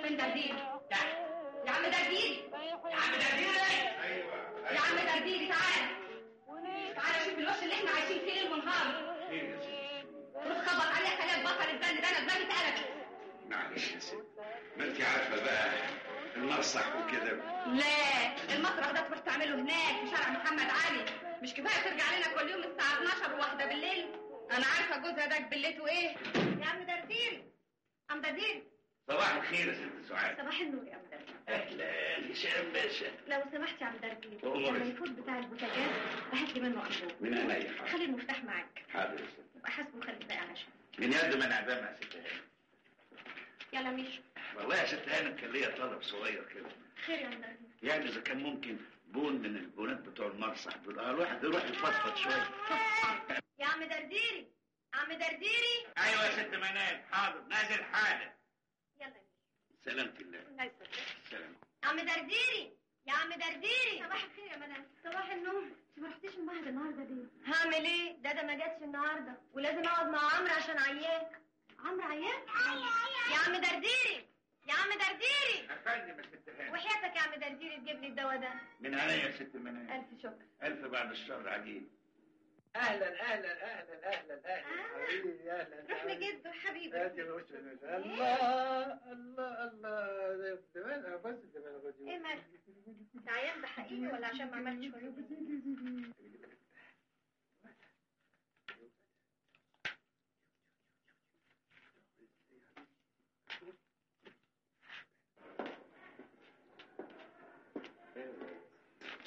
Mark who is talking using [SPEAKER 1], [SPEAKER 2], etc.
[SPEAKER 1] فين دردير يا عم دردير يا عم دردير
[SPEAKER 2] ايوه
[SPEAKER 1] يا عم دردير تعال تعال شوف الوش اللي احنا عايشين فيه ليل ونهار
[SPEAKER 2] خير يا ستي
[SPEAKER 1] روح خبط عليها خليها تبطل الزن ده انا دماغي اتقلبت
[SPEAKER 2] معلش يا ستي ما انت عارفه بقى المسرح وكده
[SPEAKER 1] لا المسرح ده تروح تعمله هناك في شارع محمد علي مش كفايه ترجع لنا كل يوم الساعه 12 وواحده بالليل انا عارفه جوزها ده بلته ايه يا عم دردير عم دردير
[SPEAKER 2] صباح الخير يا ست سعاد
[SPEAKER 1] صباح النور يا عم دردير
[SPEAKER 2] اهلا هشام باشا
[SPEAKER 1] لو سمحت يا عم دردير
[SPEAKER 2] أمورك.
[SPEAKER 1] لما يفوت بتاع البوتاجاز هات لي منه انبوب
[SPEAKER 2] من عينيا حاضر
[SPEAKER 1] خلي المفتاح معاك
[SPEAKER 2] حاضر يا ست
[SPEAKER 1] يبقى حاسبه وخلي الباقي علشان
[SPEAKER 2] من يد من عدمها يا ست هانم
[SPEAKER 1] يلا مشوا
[SPEAKER 2] والله يا ست هانم كان ليا طلب صغير كده
[SPEAKER 1] خير يا عم دردير
[SPEAKER 2] يعني اذا كان ممكن بون من البونات بتوع المسرح دول اه الواحد يروح يفضفض شويه
[SPEAKER 1] يا عم درديري عم درديري
[SPEAKER 2] ايوه يا ست منال حاضر نازل حالا
[SPEAKER 1] يلا مشوا
[SPEAKER 2] سلامة الله
[SPEAKER 1] الله يسلمك
[SPEAKER 2] سلام
[SPEAKER 1] عم درديري يا عم درديري صباح الخير يا منال صباح النور انت ما رحتيش المعهد النهارده ليه؟ هعمل ايه؟ دادا ما جاتش النهارده ولازم اقعد مع عمرو عشان عياك عمرو عياك؟ يا عم درديري يا عم درديري
[SPEAKER 2] افندم يا ست هانم
[SPEAKER 1] وحياتك يا عم درديري تجيب لي الدواء ده
[SPEAKER 2] من عينيا يا ست منال
[SPEAKER 1] الف شكر
[SPEAKER 2] الف بعد الشر عليك
[SPEAKER 3] اهلا اهلا اهلا اهلا اهلا
[SPEAKER 1] آه.
[SPEAKER 3] حبيبي اهلا
[SPEAKER 1] روح لجده حبيبي
[SPEAKER 3] هاتي وش الله الله الله ده زمان بس زمان
[SPEAKER 1] ايه مالك؟ انت عيان ده حقيقي ولا عشان ما عملتش واجبك؟